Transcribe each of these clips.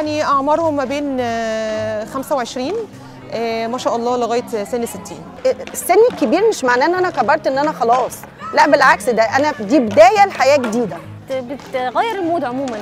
يعني اعمارهم ما بين آه، 25 آه، ما شاء الله لغايه سن 60 السن الكبير مش معناه ان انا كبرت ان انا خلاص لا بالعكس ده انا دي بدايه لحياه جديده بتغير المود عموما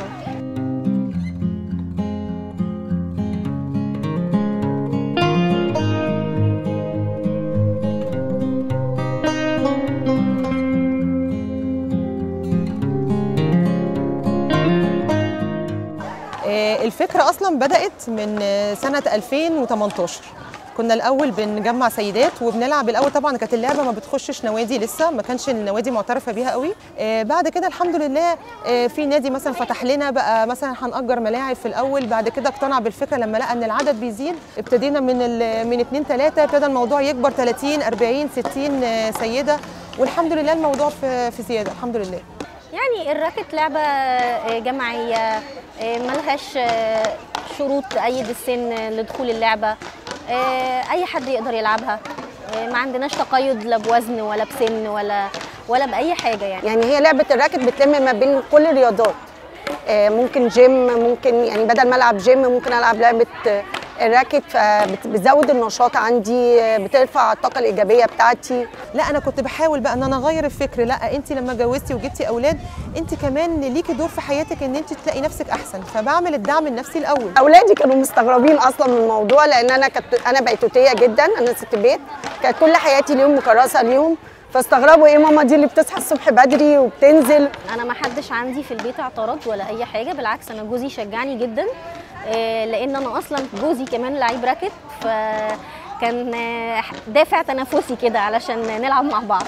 آه، الفكرة أصلا بدأت من آه، سنة 2018 كنا الأول بنجمع سيدات وبنلعب الأول طبعا كانت اللعبة ما بتخشش نوادي لسه ما كانش النوادي معترفة بيها قوي آه، بعد كده الحمد لله آه، في نادي مثلا فتح لنا بقى مثلا هنأجر ملاعب في الأول بعد كده اقتنع بالفكرة لما لقى إن العدد بيزيد ابتدينا من ال- من 2 3 ابتدى الموضوع يكبر 30 40 60 آه، سيدة والحمد لله الموضوع في في زيادة الحمد لله يعني الراكت لعبة آه، جماعية آه، ملهاش آه، شروط تأيد السن لدخول اللعبة آه، أي حد يقدر يلعبها آه، ما عندناش تقيد لا بوزن ولا بسن ولا ولا بأي حاجة يعني يعني هي لعبه الراكت بتلم ما بين كل الرياضات آه، ممكن جيم ممكن يعني بدل ما العب جيم ممكن العب لعبه آه، الراكت فبتزود النشاط عندي آه، بترفع الطاقه الايجابيه بتاعتي لا انا كنت بحاول بقى ان انا اغير الفكر لا انت لما اتجوزتي وجبتي اولاد انت كمان ليكي دور في حياتك ان انت تلاقي نفسك احسن فبعمل الدعم النفسي الاول اولادي كانوا مستغربين اصلا من الموضوع لان انا كنت انا بيتوتيه جدا انا ست بيت كانت كل حياتي ليهم مكرسه ليهم فاستغربوا ايه ماما دي اللي بتصحى الصبح بدري وبتنزل انا ما حدش عندي في البيت اعترض ولا اي حاجه بالعكس انا جوزي شجعني جدا آه، لان انا اصلا جوزي كمان لعيب راكت فكان آه، دافع تنافسي كده علشان نلعب مع بعض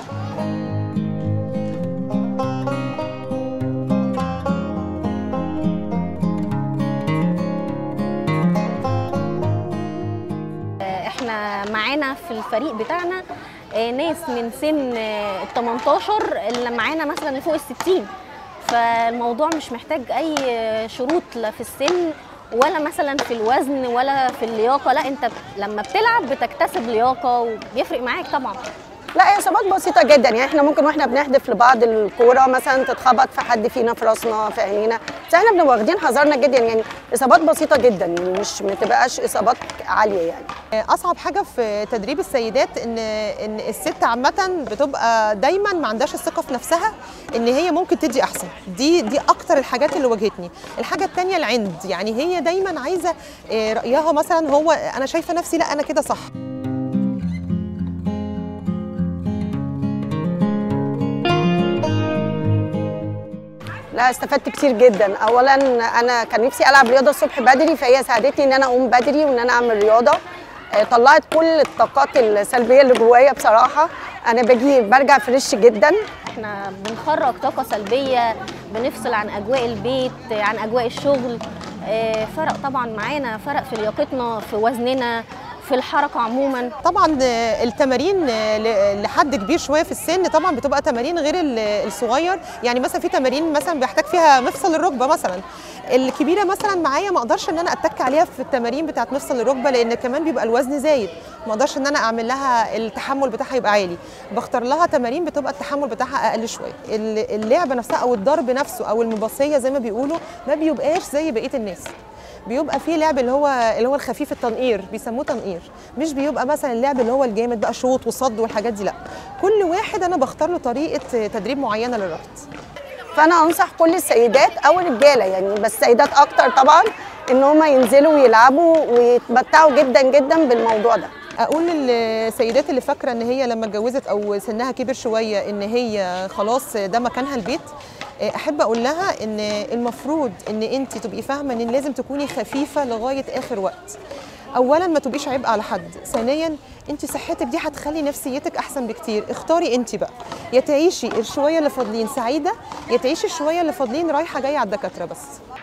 آه، احنا معانا في الفريق بتاعنا آه، ناس من سن آه، ال 18 اللي معانا مثلا اللي فوق ال 60 فالموضوع مش محتاج اي آه، شروط لا في السن ولا مثلا في الوزن ولا في اللياقه لا انت لما بتلعب بتكتسب لياقه وبيفرق معاك طبعا لا هي اصابات بسيطه جدا يعني احنا ممكن واحنا بنحدف لبعض الكوره مثلا تتخبط في حد فينا في راسنا في عينينا بس احنا بنبقى واخدين حذرنا جدا يعني اصابات بسيطه جدا يعني مش ما تبقاش اصابات عاليه يعني اصعب حاجه في تدريب السيدات ان ان الست عامه بتبقى دايما ما عندهاش الثقه في نفسها ان هي ممكن تدي احسن دي دي اكتر الحاجات اللي واجهتني الحاجه الثانيه العند يعني هي دايما عايزه آه، رايها مثلا هو انا شايفه نفسي لا انا كده صح لا استفدت كتير جدا اولا انا كان نفسي العب رياضه الصبح بدري فهي ساعدتني ان انا اقوم بدري وان انا اعمل رياضه آه، طلعت كل الطاقات السلبيه اللي جوايا بصراحه انا باجي برجع فريش جدا احنا بنخرج طاقه سلبيه بنفصل عن اجواء البيت عن اجواء الشغل آه، فرق طبعا معانا فرق في لياقتنا في وزننا في الحركه عموما طبعا آه، التمارين آه، ل- لحد كبير شويه في السن طبعا بتبقى تمارين غير ال- الصغير يعني مثلا في تمارين مثلا بيحتاج فيها مفصل الركبه مثلا الكبيره مثلا معايا ما اقدرش ان انا اتك عليها في التمارين بتاعت مفصل الركبه لان كمان بيبقى الوزن زايد ما اقدرش ان انا اعمل لها التحمل بتاعها يبقى عالي بختار لها تمارين بتبقى التحمل بتاعها اقل شويه ال- اللعبه نفسها او الضرب نفسه او المباصيه زي ما بيقولوا ما بيبقاش زي بقيه الناس بيبقى فيه لعب اللي هو اللي هو الخفيف التنقير بيسموه تنقير مش بيبقى مثلا اللعب اللي هو الجامد بقى شوط وصد والحاجات دي لا كل واحد انا بختار له طريقه تدريب معينه للربط فانا انصح كل السيدات او الرجاله يعني بس السيدات اكتر طبعا ان هم ينزلوا ويلعبوا ويتمتعوا جدا جدا بالموضوع ده اقول للسيدات اللي فاكره ان هي لما اتجوزت او سنها كبر شويه ان هي خلاص ده مكانها البيت احب اقول لها ان المفروض ان انت تبقي فاهمه ان لازم تكوني خفيفه لغايه اخر وقت اولا ما تبقيش عبء على حد ثانيا انت صحتك دي هتخلي نفسيتك احسن بكتير اختاري انت بقى يا تعيشي الشويه اللي فاضلين سعيده يا تعيشي الشويه اللي فاضلين رايحه جايه على الدكاتره بس